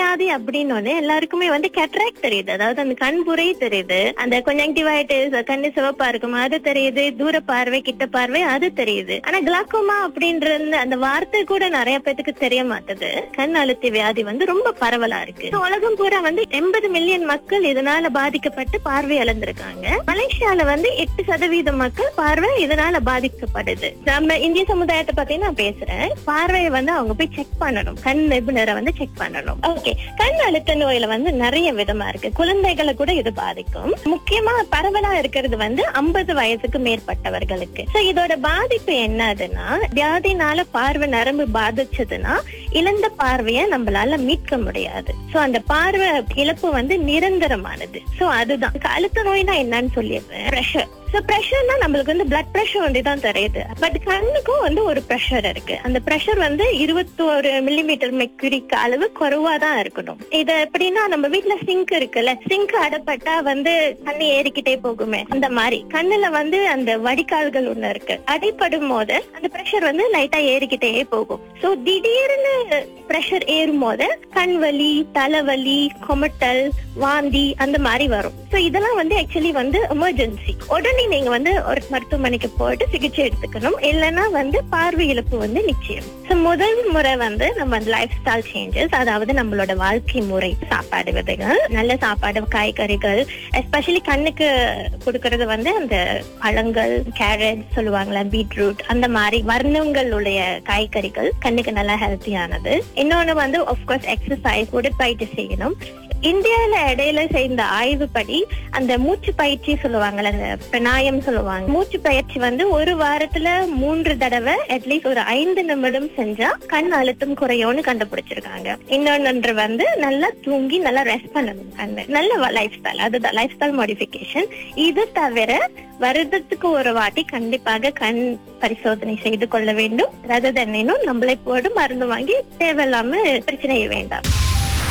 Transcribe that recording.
வியாதி அப்படின்னு எல்லாருக்குமே வந்து கேட்ராக்ட் தெரியுது அதாவது அந்த கண் புரை தெரியுது அந்த கொஞ்சங்டிவைட்டிஸ் கண்ணு சிவப்பா இருக்கும் அது தெரியுது தூர பார்வை கிட்ட பார்வை அது தெரியுது ஆனா கிளாக்கோமா அப்படின்ற அந்த வார்த்தை கூட நிறைய பேத்துக்கு தெரிய மாட்டுது கண் அழுத்தி வியாதி வந்து ரொம்ப பரவலா இருக்கு So, உலகம் பூரா வந்து எண்பது மில்லியன் மக்கள் இதனால பாதிக்கப்பட்டு பார்வை இழந்திருக்காங்க மலேசியால வந்து எட்டு சதவீதம் மக்கள் பார்வை இதனால பாதிக்கப்படுது நம்ம இந்திய சமுதாயத்தை பத்தி நான் பேசுறேன் பார்வையை வந்து அவங்க போய் செக் பண்ணணும் கண் நிபுணரை வந்து செக் பண்ணணும் ஓகே கண் அழுத்த நோயில வந்து நிறைய விதமா இருக்கு குழந்தைகளை கூட இது பாதிக்கும் முக்கியமா பரவலா இருக்கிறது வந்து ஐம்பது வயசுக்கு மேற்பட்டவர்களுக்கு சோ இதோட பாதிப்பு என்னதுன்னா வியாதினால பார்வை நரம்பு பாதிச்சதுன்னா இழந்த பார்வையை நம்மளால மீட்க முடியாது சோ அந்த பார்வை இழப்பு வந்து நிரந்தரமானது சோ அதுதான் அழுத்த நோய்னா என்னன்னு சொல்லிடுறேன் ப்ரெஷர் சோ ப்ரெஷர்னா நம்மளுக்கு வந்து பிளட் ப்ரெஷர் வந்து தான் தெரியுது பட் கண்ணுக்கும் வந்து ஒரு ப்ரெஷர் இருக்கு அந்த ப்ரெஷர் வந்து இருபத்தோரு மில்லிமீட்டர் மெக்குரிக்கு அளவு குறைவா தான் இருக்கணும் இது எப்படின்னா நம்ம வீட்ல சிங்க் இருக்குல்ல சிங்க் அடப்பட்டா வந்து தண்ணி ஏறிக்கிட்டே போகுமே அந்த மாதிரி கண்ணுல வந்து அந்த வடிகால்கள் ஒண்ணு இருக்கு அடைப்படும் போது அந்த ப்ரெஷர் வந்து லைட்டா ஏறிக்கிட்டே போகும் சோ திடீர்னு ப்ரெஷர் ஏறும் போது கண் வலி தலைவலி கொமட்டல் வாந்தி அந்த மாதிரி வரும் சோ இதெல்லாம் வந்து ஆக்சுவலி வந்து எமர்ஜென்சி உடனே நீங்க வந்து ஒரு மருத்துவமனைக்கு போயிட்டு சிகிச்சை எடுத்துக்கணும் இல்லைன்னா வந்து பார்வை இழப்பு வந்து நிச்சயம் சோ முதல் முறை வந்து நம்ம லைஃப் ஸ்டைல் சேஞ்சஸ் அதாவது நம்மளோட வாழ்க்கை முறை சாப்பாடு விதைகள் நல்ல சாப்பாடு காய்கறிகள் எஸ்பெஷலி கண்ணுக்கு கொடுக்கறது வந்து அந்த பழங்கள் கேரட் சொல்லுவாங்களா பீட்ரூட் அந்த மாதிரி வர்ணங்களுடைய காய்கறிகள் கண்ணுக்கு நல்லா ஹெல்த்தியானது இன்னொன்னு வந்து ஆஃப்கோர்ஸ் எக்ஸசைஸ் உடற்பயிற்சி செய்யணும் இந்தியால இடையில செய்த ஆய்வுப்படி அந்த மூச்சு பயிற்சி சொல்லுவாங்கல்ல அந்த பிராணாயம் சொல்லுவாங்க மூச்சு பயிற்சி வந்து ஒரு வாரத்துல மூன்று தடவை அட்லீஸ்ட் ஒரு ஐந்து நிமிடம் செஞ்சா கண் அழுத்தம் குறையும்னு கண்டுபிடிச்சிருக்காங்க இன்னொன்று வந்து நல்லா தூங்கி நல்லா ரெஸ்ட் பண்ணணும் கண்ணு நல்ல லைஃப் ஸ்டைல் அதுதான் லைஃப் ஸ்டைல் மாடிஃபிகேஷன் இது தவிர வருடத்துக்கு ஒரு வாட்டி கண்டிப்பாக கண் பரிசோதனை செய்து கொள்ள வேண்டும் ரத தண்ணினும் நம்மளை போடு மருந்து வாங்கி தேவையில்லாம பிரச்சனை வேண்டாம்